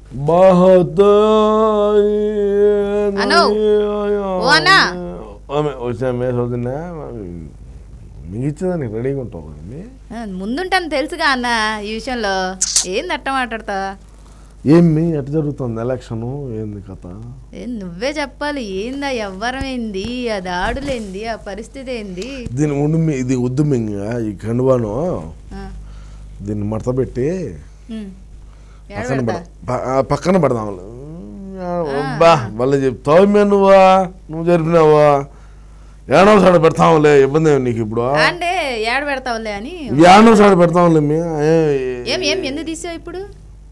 అను. ఓ అన్నా. వచ్చా మే చదువుతున్నా మిగిచ్చేదానికి రెడీగా ఉంటావు కదండి ఆ, ముందుంటాను తెలుసుగా అన్న ఈ విషయంలో ఏంది అట్ట మాట్లాడతా ఏమి ఎట్లా జరుగుతుంది ఎలక్షన్ ఏంది కథ ఏం నువ్వే చెప్పాలి ఏందా ఎవ్వరం ఏంది ఆ దాడులేంది ఆ పరిస్థితి ఏంది దీని ఉండు మీ- ఇది వద్దు మింగ ఈ కండువాను ఆ, దీన్ని మడత పెట్టి ఉమ్. ఏడ పక్కన పెడతా? పెడ ప- ఆ, పక్కన పెడదాం బా మళ్ళీ చెప్తావు మే నువ్వా నువ్వు జరిపినావా ఏడో సాడ పెడతాంలే ఇబ్బంది ఏమి నీకు ఇప్పుడు అంటే ఏడ పెడతావులే అని ఏడో సాడ పెడతాంలే మీ ఏం ఏం ఎందుకు తీసావు ఇప్పుడు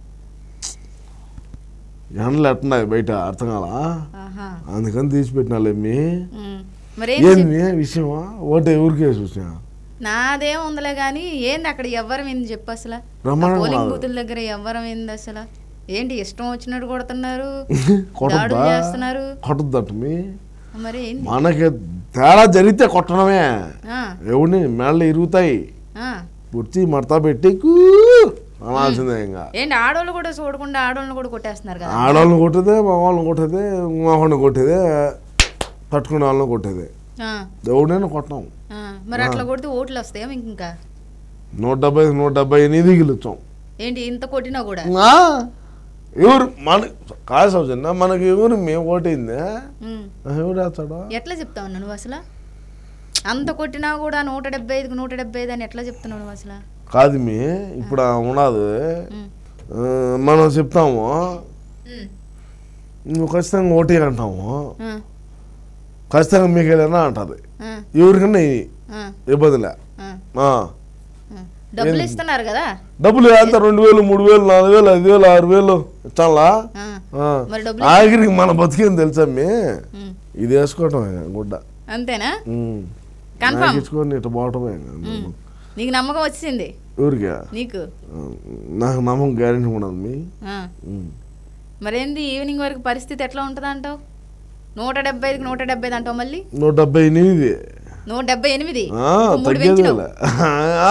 ఎండలు ఎట్టున్నాయి బయట అర్థం కాలా ఆహా అందుకని తీసి పెట్టినాలే మీ ఉమ్. మరేం ఏంది మీ విషయమా ఓటే ఊరికే చూసా నాదేం ఉందిలే కానీ ఏంది అక్కడ ఎవ్వరం ఏంది చెప్పు అసలు బ్రహ్మాండంగా పోలింగ్ ఉంది. బూతుల దగ్గర ఎవ్వరం ఏంది అసలు ఏంటి ఇష్టం వచ్చినట్టు కొడుతున్నారు కొట్టద్దా దాడులు చేస్తున్నారు కొట్టద్దట మీ మరి ఏంది మనకి తేడా జరిగితే కొట్టడమే ఆ, ఎవడిని మేళ్ళు ఇరుగుతాయి ఆ. పుర్చి మడత పెట్టి కూ అనాల్సిందే ఇంకా ఏంటి ఆడవాళ్ళు కూడా చూడకుండా ఆడవాళ్ళని కూడా కొట్టేస్తున్నారు కదా ఆడవాళ్ళని కొట్టేదే మగవాళ్ళని కొట్టేదే మగవాళ్ళని కొట్టేదే తట్టుకునే వాళ్ళని కొట్టేదే ఆ, ఎవడైనా కొట్టాం ఆ. మరి అట్లా కొడితే ఓట్లు వస్తాయా మీకు ఇంకా నూట డెబ్బై నూట డెబ్బై ఎనిమిది గెలుచాం ఏంటి ఇంత కొట్టినా కూడా ఆ? ఎవరు మన కాదు సౌజన్య మనకి ఎవరు మేము ఓటైందే ఉమ్. ఎవరు వేస్తాడా ఎట్లా చెప్తావు నువ్వు అసలు అంత కొట్టినా కూడా నూట డెబ్బై ఐదుకు నూట డెబ్బై ఐదు అని ఎట్లా చెప్తున్నావు నువ్వు అసలు కాదు మీ ఇప్పుడు ఆ ఉన్నది ఉమ్. ఆ, మనం చెప్తాము ఉమ్. నువ్వు ఖచ్చితంగా ఓటీ అంటాము ఆ, ఖచ్చితంగా మీకు వెళ్ళినా అంటది ఆ, ఎవరికన్నా ఇయ్యి. ఆ, ఇబ్బందిలే ఆ, ఆ. ఆ. డబ్బులు ఇస్తున్నారు కదా డబ్బులు ఎంత రెండు వేలు మూడు వేలు నాలుగు వేలు ఐదు వేలు ఆరు వేలు ఇచ్చాలా ఆ, ఆ. మరి డబ్బులు ఆఖరికి మన బతికేం తెలుసా మీ ఉమ్. ఇది వేసుకోవటం గుడ్డ అంతేనా ఉమ్. కన్ఫర్మ్ నాకు ఇచ్చుకొని ఇటు పోవటమే ఉమ్. నీకు నమ్మకం వచ్చింది ఊరికే నీకు ఆ, నాకు నమ్మకం గ్యారెంటీ ఉండదు మీ ఆ. ఉమ్. మరేంది ఈవినింగ్ వరకు పరిస్థితి ఎట్లా ఉంటుంది అంటావు నూట డెబ్బై ఐదుకి నూట డెబ్బై ఐదు అంటావు మళ్ళీ నూట డెబ్బై ఎనిమిది నూట డెబ్బై ఎనిమిది ఆ, ఇంకో మూడు తగ్గేది పెంచినావు లే. ఆ,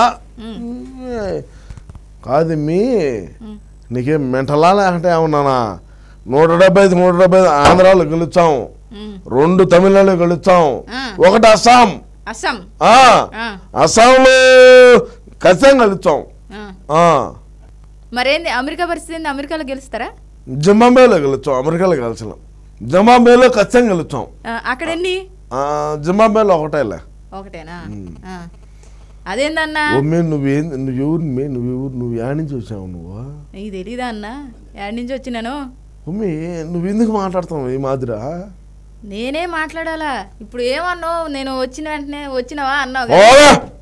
కాదు మీ ఉమ్. నీకేం మెంటలా లేకుంటే ఏమన్నానా నూట డెబ్బై ఐదు నూట డెబ్బై ఐదు ఆంధ్రాలో గెలుచాం ఉమ్. రెండు తమిళనాడులో గెలుచాం ఆ. ఒకటి అస్సాం అస్సాం ఆ, ఆ, అస్సాంలో ఖచ్చితంగా గెలుచాం ఆ. ఆ, మరేంది అమెరికా పరిస్థితి ఏంది అమెరికాలో గెలుస్తారా జింబాబేలో గెలుచాం అమెరికాలో గెలిచినాం జింబాబేలో ఖచ్చితంగా గెలుచాం ఆ, అక్కడ ఎన్ని ఆ, జింబాబేలో ఒకటేలే ఒకటేనా ఆ. అదేందన్నా ఒమ్మే నువ్వేం నువ్వు ఎవరు మే నువ్వు ఎవరు నువ్వు యాడ్ నుంచి వచ్చావు నువ్వు నీకు తెలీదా అన్న ఎక్కడి నుంచి వచ్చినాను ఉమ్మి నువ్వు ఎందుకు మాట్లాడుతావు ఈ మాదిరా నేనే మాట్లాడాలా ఇప్పుడు ఏమన్నావు నేను వచ్చిన వెంటనే వచ్చినావా అన్నావు కదా. ఓరా